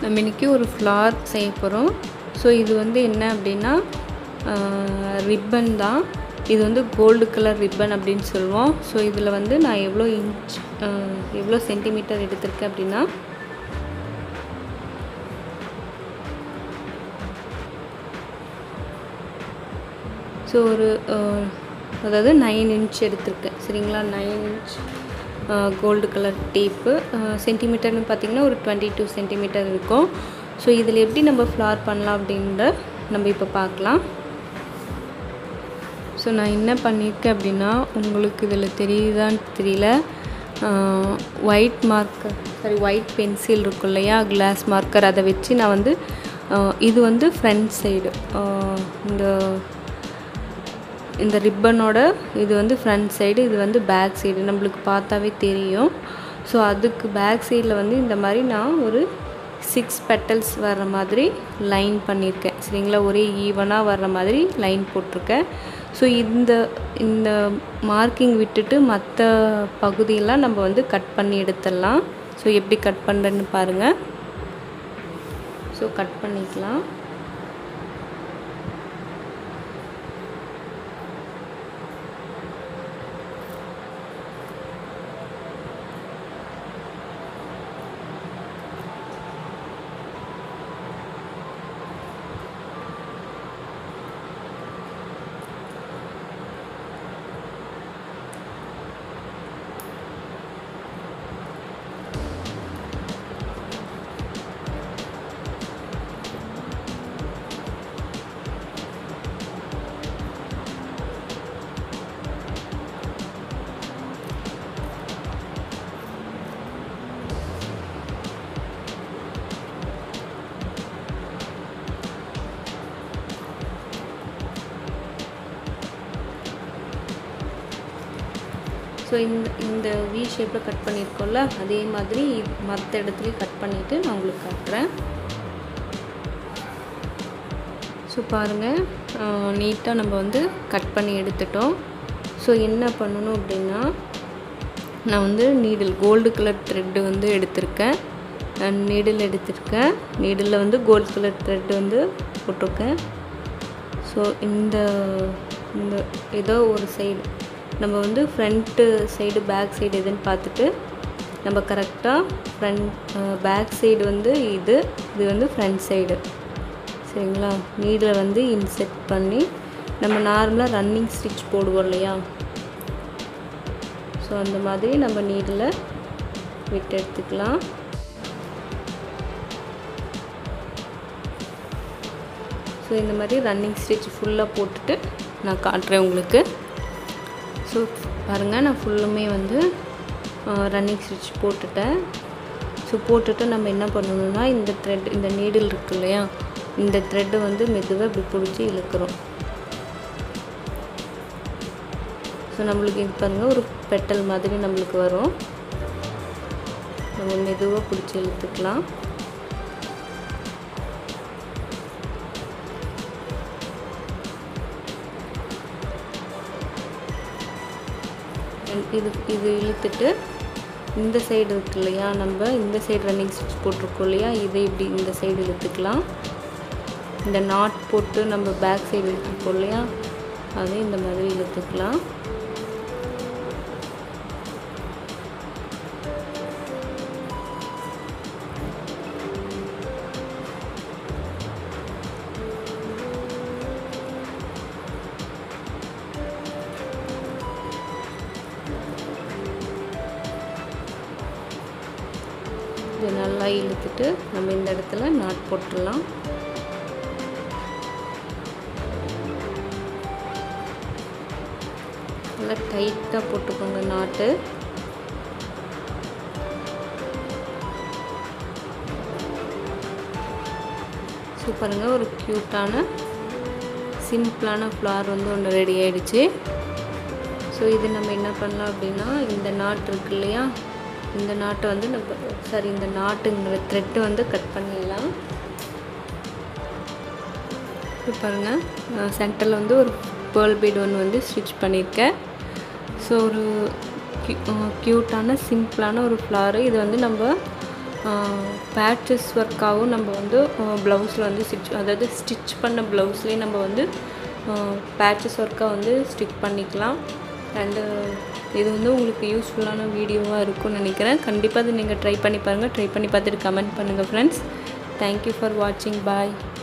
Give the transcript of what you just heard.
நம்ம இன்றைக்கி ஒரு ஃப்ளார் செய்ய போகிறோம் ஸோ இது வந்து என்ன அப்படின்னா ரிப்பன் தான் இது வந்து கோல்டு கலர் ரிப்பன் அப்படின்னு சொல்லுவோம் ஸோ இதில் வந்து நான் எவ்வளோ இன்ச் எவ்வளோ சென்டிமீட்டர் எடுத்திருக்கேன் அப்படின்னா ஸோ ஒரு அஹ், அதாவது நைன் இன்ச் எடுத்திருக்கேன் சரிங்களா nine inch gold colour tape சென்டிமீட்டர்னு பார்த்தீங்கன்னா ஒரு டுவெண்ட்டி டூ சென்டிமீட்டர் இருக்கும் ஸோ இதில் எப்படி நம்ம ஃப்ளார் பண்ணலாம் அப்படின்ற நம்ம இப்போ பார்க்கலாம் ஸோ நான் என்ன பண்ணியிருக்கேன் அப்படின்னா உங்களுக்கு இதில் தெரியுதான்னு தெரியல white marker sorry white pencil இருக்கும் இல்லையா கிளாஸ் மார்க்கர் அதை வச்சு நான் வந்து அஹ், இது வந்து ஃப்ரண்ட் சைடு இந்த இந்த ரிப்பனோட இது வந்து ஃப்ரண்ட் சைடு இது வந்து பேக் சைடு நம்மளுக்கு பார்த்தாவே தெரியும் ஸோ அதுக்கு பேக் சைடில் வந்து இந்த மாதிரி நான் ஒரு சிக்ஸ் பெட்டல்ஸ் வர்ற மாதிரி லைன் பண்ணியிருக்கேன் சரிங்களா ஒரே ஈவனாக வர்ற மாதிரி லைன் போட்டிருக்கேன் ஸோ இந்த இந்த மார்க்கிங் விட்டுட்டு மற்ற பகுதியெல்லாம் நம்ம வந்து கட் பண்ணி எடுத்துடலாம் ஸோ எப்படி கட் பண்ணுறேன்னு பாருங்கள் ஸோ கட் பண்ணிக்கலாம் ஸோ இந்த இந்த வி ஷேப்பில் கட் பண்ணியிருக்கோம்ல அதே மாதிரி மற்ற இடத்துலையும் கட் பண்ணிவிட்டு நான் உங்களுக்கு காட்டுறேன் ஸோ பாருங்கள் நீட்டாக நம்ம வந்து கட் பண்ணி எடுத்துட்டோம் ஸோ என்ன பண்ணணும் அப்படின்னா நான் வந்து நீடில் கோல்டு கலர் த்ரெட்டு வந்து எடுத்திருக்கேன் நீடில் எடுத்திருக்கேன் நீடில் வந்து கோல்டு கலர் த்ரெட் வந்து போட்டிருக்கேன் ஸோ இந்த இந்த ஏதோ ஒரு சைடு நம்ம வந்து ஃப்ரண்ட்டு சைடு பேக் சைடு எதுன்னு பார்த்துட்டு நம்ம கரெக்டாக ஃப்ரண்ட் பேக் சைடு வந்து இது இது வந்து ஃப்ரண்ட் சைடு சரிங்களா நீடில் வந்து இன்செட் பண்ணி நம்ம நார்மலாக ரன்னிங் ஸ்டிச் போடுவோம் இல்லையா ஸோ அந்த மாதிரி நம்ம நீடில் விட்டு எடுத்துக்கலாம் ஸோ இந்த மாதிரி ரன்னிங் ஸ்டிச் ஃபுல்லாக போட்டுட்டு நான் காட்டுறேன் உங்களுக்கு ஸோ பாருங்கள் நான் ஃபுல்லுமே வந்து ரன்னிங் ஸ்டிச் போட்டுட்டேன் ஸோ போட்டுட்டு நம்ம என்ன பண்ணணும்னா இந்த த்ரெட் இந்த நீடில் இருக்கு இல்லையா இந்த த்ரெட்டை வந்து மெதுவாக இப்படி பிடிச்சி இழுக்கிறோம் ஸோ நம்மளுக்கு இது பாருங்கள் ஒரு பெட்டல் மாதிரி நம்மளுக்கு வரும் நம்ம மெதுவாக பிடிச்சி இழுத்துக்கலாம் இது இது இழுத்துட்டு இந்த சைடு இருக்கு இல்லையா நம்ம இந்த சைடு ரன்னிங் ஸ்டிச் போட்டிருக்கோம் இல்லையா இதை இப்படி இந்த சைடு இழுத்துக்கலாம் இந்த நாட் போட்டு நம்ம பேக் சைடு இழுத்துருக்கோம் இல்லையா அதை இந்த மாதிரி இழுத்துக்கலாம் இது நல்லா இழுத்துட்டு நம்ம இந்த இடத்துல நாட் போட்டுடலாம் நல்லா டைட்டாக போட்டுக்கோங்க நாட்டு சூப்பருங்க ஒரு க்யூட்டான சிம்பிளான ஃப்ளார் வந்து ஒன்று ரெடி ஆயிடுச்சு ஸோ இது நம்ம என்ன பண்ணலாம் அப்படின்னா இந்த நாட் இருக்கு இல்லையா இந்த நாட்டை வந்து நம்ம சாரி இந்த நாட்டுங்கிற த்ரெட்டு வந்து கட் பண்ணிடலாம் இப்போ பாருங்கள் சென்டரில் வந்து ஒரு பேர்ல் பீட் ஒன்று வந்து ஸ்டிச் பண்ணியிருக்கேன் ஸோ ஒரு க்யூட்டான சிம்பிளான ஒரு ஃப்ளாரு இது வந்து நம்ம பேட்சஸ் ஒர்க்காகவும் நம்ம வந்து ப்ளவுஸில் வந்து ஸ்டிச் அதாவது ஸ்டிச் பண்ண ப்ளவுஸ்லேயே நம்ம வந்து பேட்சஸ் ஒர்க்காக வந்து ஸ்டிச் பண்ணிக்கலாம் அண்டு இது வந்து உங்களுக்கு யூஸ்ஃபுல்லான வீடியோவாக இருக்கும்னு நினைக்கிறேன் கண்டிப்பாக அதை நீங்கள் ட்ரை பண்ணி பாருங்கள் ட்ரை பண்ணி பார்த்துட்டு கமெண்ட் பண்ணுங்கள் ஃப்ரெண்ட்ஸ் தேங்க்யூ ஃபார் வாட்சிங் பாய்